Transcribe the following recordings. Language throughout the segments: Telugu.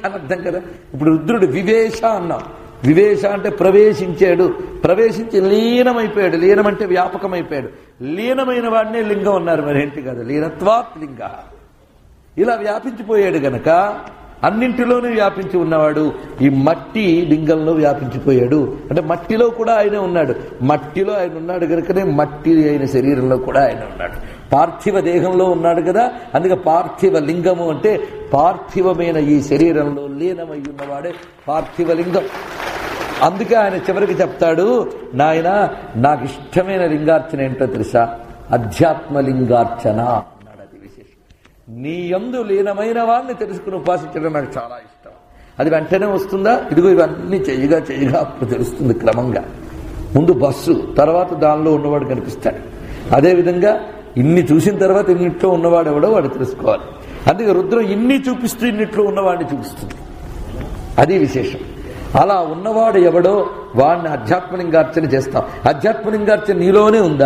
అని అర్థం కదా ఇప్పుడు రుద్రుడు వివేశ అన్నాం వివేశ అంటే ప్రవేశించాడు ప్రవేశించి లీనమైపోయాడు లీనం అంటే వ్యాపకమైపోయాడు లీనమైన వాడినే లింగం అన్నారు మరి ఏంటి కదా లీనత్వాత్ లింగ ఇలా వ్యాపించిపోయాడు గనక అన్నింటిలోనూ వ్యాపించి ఉన్నవాడు ఈ మట్టి లింగంలో వ్యాపించిపోయాడు అంటే మట్టిలో కూడా ఆయన ఉన్నాడు మట్టిలో ఆయన ఉన్నాడు కనుకనే మట్టి అయిన శరీరంలో కూడా ఆయన ఉన్నాడు పార్థివ దేహంలో ఉన్నాడు కదా అందుకే పార్థివ లింగము అంటే పార్థివమైన ఈ శరీరంలో లీనమై ఉన్నవాడే పార్థివ లింగం అందుకే ఆయన చివరికి చెప్తాడు నాయన నాకు ఇష్టమైన లింగార్చన ఏంటో తెలుసా అధ్యాత్మ లింగార్చన అన్నాడు అది విశేషం నీ యందు లీనమైన వాడిని తెలుసుకుని ఉపాసించడం నాకు చాలా ఇష్టం అది వెంటనే వస్తుందా ఇదిగో ఇవన్నీ చెయ్యగా చెయ్యగా అప్పుడు తెలుస్తుంది క్రమంగా ముందు బస్సు తర్వాత దానిలో ఉన్నవాడు కనిపిస్తాడు అదేవిధంగా ఇన్ని చూసిన తర్వాత ఇన్నిట్లో ఉన్నవాడు ఎవడో వాడు తెలుసుకోవాలి అందుకే రుద్రం ఇన్ని చూపిస్తూ ఇన్నిట్లో ఉన్నవాడిని చూపిస్తుంది అది విశేషం అలా ఉన్నవాడు ఎవడో వాడిని అధ్యాత్మలింగార్చన చేస్తాం అధ్యాత్మలింగార్చన నీలోనే ఉందా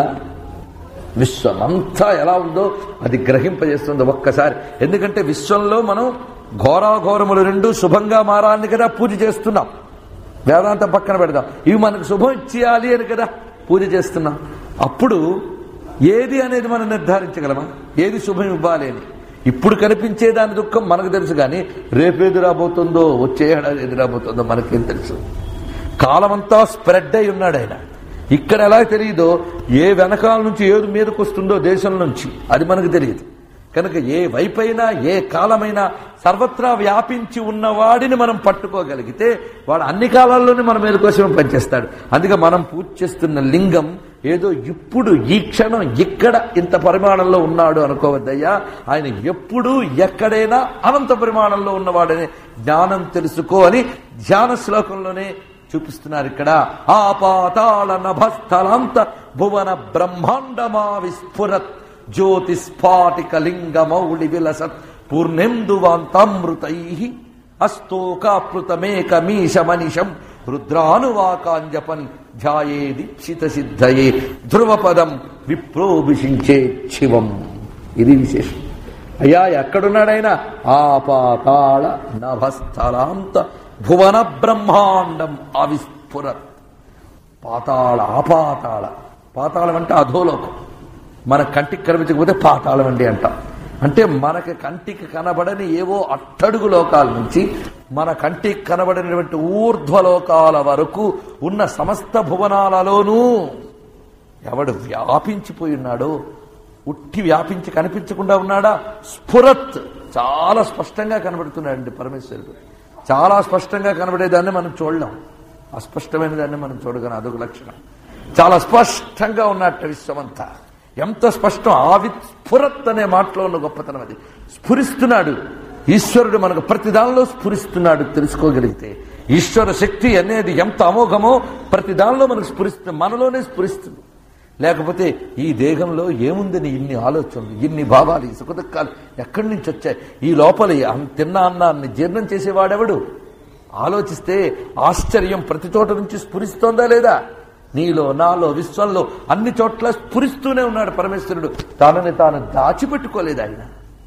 విశ్వం అంతా ఎలా ఉందో అది గ్రహింపజేస్తుంది ఒక్కసారి ఎందుకంటే విశ్వంలో మనం ఘోరాఘోరములు రెండు శుభంగా మారాలని కదా పూజ చేస్తున్నాం వేదాంతం పక్కన పెడదాం ఇవి మనకు శుభం ఇచ్చేయాలి అని కదా పూజ చేస్తున్నాం అప్పుడు ఏది అనేది మనం నిర్ధారించగలమా ఏది శుభం ఇవ్వాలి అని ఇప్పుడు కనిపించే దాని దుఃఖం మనకు తెలుసు కానీ రేపేది రాబోతుందో వచ్చే ఏడాది ఏది రాబోతుందో మనకేం తెలుసు కాలమంతా స్ప్రెడ్ అయి ఉన్నాడు ఆయన ఇక్కడ ఎలా తెలియదో ఏ వెనకాల నుంచి ఏది మీదకు వస్తుందో దేశం నుంచి అది మనకు తెలియదు కనుక ఏ వైపైనా ఏ కాలమైనా సర్వత్రా వ్యాపించి ఉన్నవాడిని మనం పట్టుకోగలిగితే వాడు అన్ని కాలాల్లోనే మన మీద కోసం పనిచేస్తాడు అందుకే మనం పూజ చేస్తున్న లింగం ఏదో ఇప్పుడు ఈ క్షణం ఇక్కడ ఇంత పరిమాణంలో ఉన్నాడు అనుకోవద్దయ్యా ఆయన ఎప్పుడు ఎక్కడైనా అనంత పరిమాణంలో ఉన్నవాడని జ్ఞానం తెలుసుకో అని ధ్యాన శ్లోకంలోనే చూపిస్తున్నారు ఇక్కడ ఆపాతాళ నభస్థలాంత భువన బ్రహ్మాండమా విస్ఫురత్ జ్యోతిస్ఫాటిక లింగ మౌళి విలసత్ పూర్ణెందువాంతామృతై అస్తోకాప్లుతమేకమీశ మనిషం రుద్రానువాకాంజపన్ ధ్యాయే దీక్షిత సిద్ధయే ధ్రువపదం విప్రోభిషించే శివం ఇది విశేషం అయ్యా ఎక్కడున్నాడైనా ఆపాతాళ నభస్థలాంత భువన బ్రహ్మాండం ఆవిస్ఫురత్ పాతాళ ఆపాతాళ పాతాళం అంటే అధోలోకం మన కంటికి కనిపించకపోతే పాతాళం అండి అంటాం అంటే మనకి కంటికి కనబడని ఏవో అట్టడుగు లోకాల నుంచి మన కంటికి కనబడినటువంటి ఊర్ధ్వలోకాల వరకు ఉన్న సమస్త భువనాలలోనూ ఎవడు వ్యాపించిపోయి ఉన్నాడో ఉట్టి వ్యాపించి కనిపించకుండా ఉన్నాడా స్ఫురత్ చాలా స్పష్టంగా కనబడుతున్నాడండి పరమేశ్వరుడు చాలా స్పష్టంగా కనబడేదాన్ని మనం చూడలేం అస్పష్టమైన దాన్ని మనం చూడగలం అదొక లక్షణం చాలా స్పష్టంగా ఉన్నట్ట విశ్వమంతా ఎంత స్పష్టం ఆవిస్ఫురత్ అనే మాటలో ఉన్న గొప్పతనం అది స్ఫురిస్తున్నాడు ఈశ్వరుడు మనకు ప్రతి దానిలో స్ఫురిస్తున్నాడు తెలుసుకోగలిగితే ఈశ్వర శక్తి అనేది ఎంత అమోఘమో ప్రతి దానిలో మనకు స్ఫురిస్తుంది మనలోనే స్ఫురిస్తుంది లేకపోతే ఈ దేహంలో ఏముందని ఇన్ని ఆలోచనలు ఇన్ని భావాలు ఈ సుఖదుఖాలు ఎక్కడి నుంచి వచ్చాయి ఈ లోపల ఈ అన్- తిన్న అన్నాన్ని జీర్ణం చేసేవాడెవడు ఆలోచిస్తే ఆశ్చర్యం ప్రతి చోట నుంచి స్ఫురిస్తోందా లేదా నీలో నాలో విశ్వంలో అన్ని చోట్ల స్ఫురిస్తూనే ఉన్నాడు పరమేశ్వరుడు తనని తాను దాచిపెట్టుకోలేదు ఆయన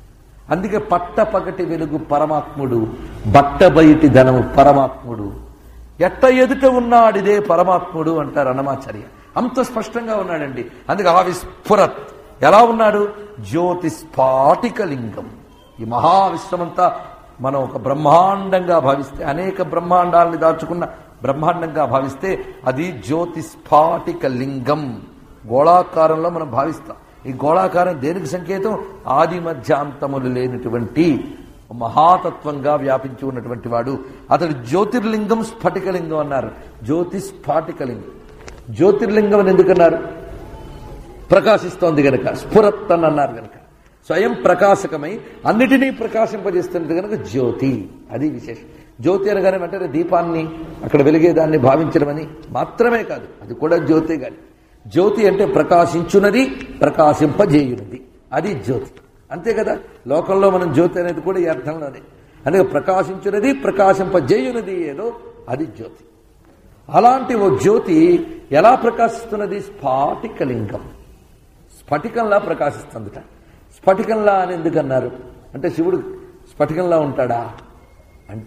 అందుకే పట్ట పగటి వెలుగు పరమాత్ముడు బట్ట బయటి ధనము పరమాత్ముడు ఎట్ట ఎదుట ఉన్నాడిదే పరమాత్ముడు అంటారు అన్నమాచార్య అంత స్పష్టంగా ఉన్నాడండి అందుకే ఆ విస్ఫురత్ ఎలా ఉన్నాడు జ్యోతి స్ఫాటిక లింగం ఈ మహావిశ్వమంతా మనం ఒక బ్రహ్మాండంగా భావిస్తే అనేక బ్రహ్మాండాలని దాచుకున్న బ్రహ్మాండంగా భావిస్తే అది జ్యోతి స్ఫాటిక లింగం గోళాకారంలో మనం భావిస్తాం ఈ గోళాకారం దేనికి సంకేతం ఆది మధ్యాంతములు లేనటువంటి మహాతత్వంగా వ్యాపించి ఉన్నటువంటి వాడు అతడు జ్యోతిర్లింగం స్ఫటికలింగం అన్నారు జ్యోతి స్ఫాటికలింగం జ్యోతిర్లింగం అని ఎందుకన్నారు ప్రకాశిస్తోంది గనక స్ఫురత్ అని అన్నారు గనక స్వయం ప్రకాశకమై అన్నిటినీ ప్రకాశింపజేస్తున్నది గనక జ్యోతి అది విశేషం జ్యోతి అనగానే వెంటనే దీపాన్ని అక్కడ వెలిగేదాన్ని భావించడమని మాత్రమే కాదు అది కూడా జ్యోతి గాని జ్యోతి అంటే ప్రకాశించున్నది ప్రకాశింపజేయున్నది అది జ్యోతి అంతే కదా లోకంలో మనం జ్యోతి అనేది కూడా ఈ అర్థంలోనే అందుకే ప్రకాశించున్నది ప్రకాశింపజేయున్నది ఏదో అది జ్యోతి అలాంటి ఓ జ్యోతి ఎలా ప్రకాశిస్తున్నది స్ఫాటికలింగం స్ఫటికంలా ప్రకాశిస్తుందిట స్ఫటికంలా అని ఎందుకన్నారు అంటే శివుడు స్ఫటికంలా ఉంటాడా